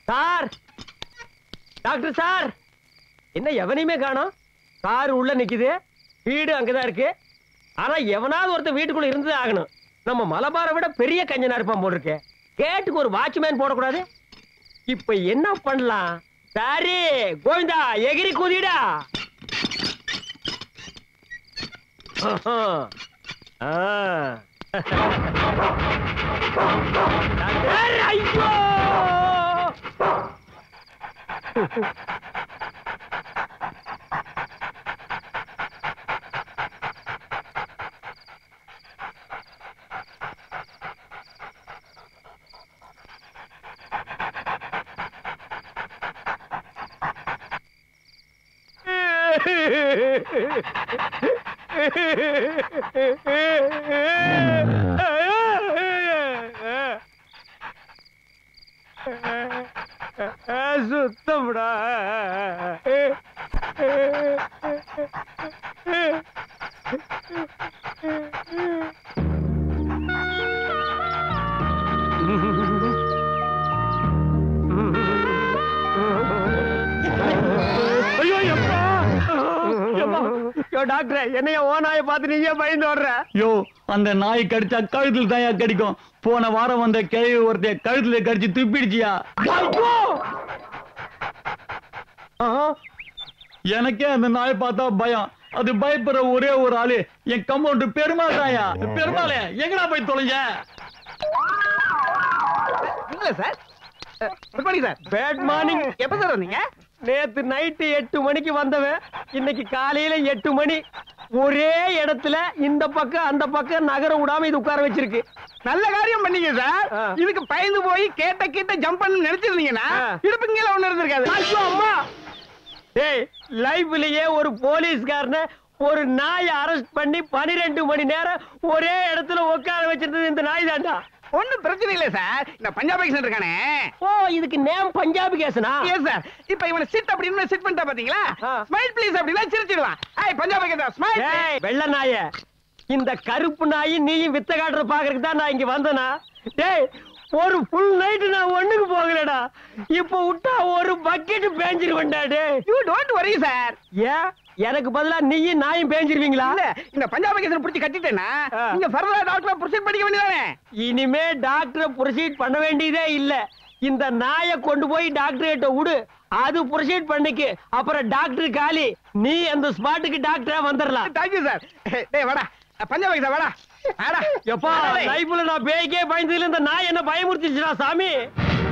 Sir doctor sir என்ன எவனையுமே காணோம் car உள்ள நிக்குது வீடு அங்கதான் இருக்கு ஆனா எவனாவது ஒருத்தன் வீட்டுக்குள்ள இருந்தே ஆகணும் நம்ம மலபாரை விட பெரிய கஞ்சனா இருப்பான் போல் இருக்கு கேட்டுக்கு ஒரு வாட்ச்மேன் போடக்கூடாது இப்ப என்ன பண்ணலாம் சரி கோவிந்தா எகிரி குதிடா ஆஹா. ஆ. டாக்டர், ஐயோ சுத்தம்டா ஐயோ எப்பா எப்பா யோ டாக்டர் என்னைய ஓ நாயை பார்த்து நீயே பயந்து வர்ற யோ அந்த நாய் கடிச்சா கழுத்துல தாயா கடிக்கும் போன வாரம் வந்த கிழவி ஒருத்தைய கழுத்துல கடிச்சு துப்பிடுச்சியா ஐயோ! ஆ, எனக்கே அந்த நாய் பார்த்தா பயம் அது பயப்படுற ஒரே ஒரு ஆளு என் கம்பவுண்ட் பெருமாள் தாயா பெருமாளே எங்கடா போய் தொலைஞ்ச இல்ல sir good morning sir bad morning. எப்ப சார் வந்தீங்க நேத்து நைட்டு எட்டு மணிக்கு வந்தவன் இன்னைக்கு காலையில எட்டு மணி ஒரே இடத்துல இந்த பக்கம் அந்த பக்கம் நகர விடாம இது உட்கார வச்சிருக்கு நல்ல காரியம் பண்ணீங்க சார் ஆ. இதுக்கு பயந்து போய் கேட்ட கேட்ட ஜம்ப் பண்ணு நினைச்சிருந்தீங்கன்னா ஆ. இடுப்பு கீழே ஒண்ணு இருந்திருக்காது ஐயோ அம்மா டேய் லைஃப்லயே ஒரு போலீஸ்காரன ஒரு நாய் அரெஸ்ட் பண்ணி பனிரெண்டு மணி நேரம் ஒரே இடத்துல உட்கார வச்சிருந்தது இந்த நாய் தான்டா ஒண்ணும் பிரச்சனை இல்ல சார் இந்த பஞ்சாப் எக்ஸன் இருக்கானே ஓ இதுக்கு நேம் பஞ்சாபி கேசனா எஸ் சார் இப்ப இவனை சிட் அப்படின்னு சிட் பண்ணிட்டா பாத்தீங்களா ஆ. ஸ்மைல் ப்ளீஸ் அப்படின்னா சிரிச்சிடுவான் ஐய் பஞ்சாப் எக்ஸன் ஸ்மைல் ஏய் வெள்ள நாய இந்த கருப்பு நாய் நீயும் வித்த காட்டுற பாக்குறதுக்கு தான் நான் இங்க வந்தனா டேய் ஒரு ஃபுல் நைட் நான் ஒண்ணுக்கு போகலடா இப்போ விட்டா ஒரு பக்கெட் பேஞ்சிருவேன்டா டேய் யூ டோன்ட் வரி சார் ஏன் எனக்கு பதிலா நீயும் நாயும் பேஞ்சிருவீங்களா இல்ல இந்த பஞ்சாப் எக்ஸன் புடிச்சு கட்டிட்டேன்னா ஆ. நீங்க ஃபர்தர் டாக்டர் ப்ரொசீட் பண்ணிக்க வேண்டியதானே இனிமே டாக்டரை ப்ரொசீட் பண்ண வேண்டியதே இல்ல இந்த நாயை கொண்டு போய் டாக்டர் கிட்ட விடு அது ப்ரொசீட் பண்ணிக்கு அப்புறம் டாக்டர் காலி நீ அந்த ஸ்பாட்டுக்கு டாக்டரா வந்துடலாம் தேங்க்யூ சார் டேய் வாடா பஞ்சாப் எக்ஸன் வாடா வாடா எப்பா வாடா, டேய். லைஃப்ல நான் பேய்க்கே பயந்ததுல இந்த நாய் என்ன பயமுறுத்திச்சுடா சாமி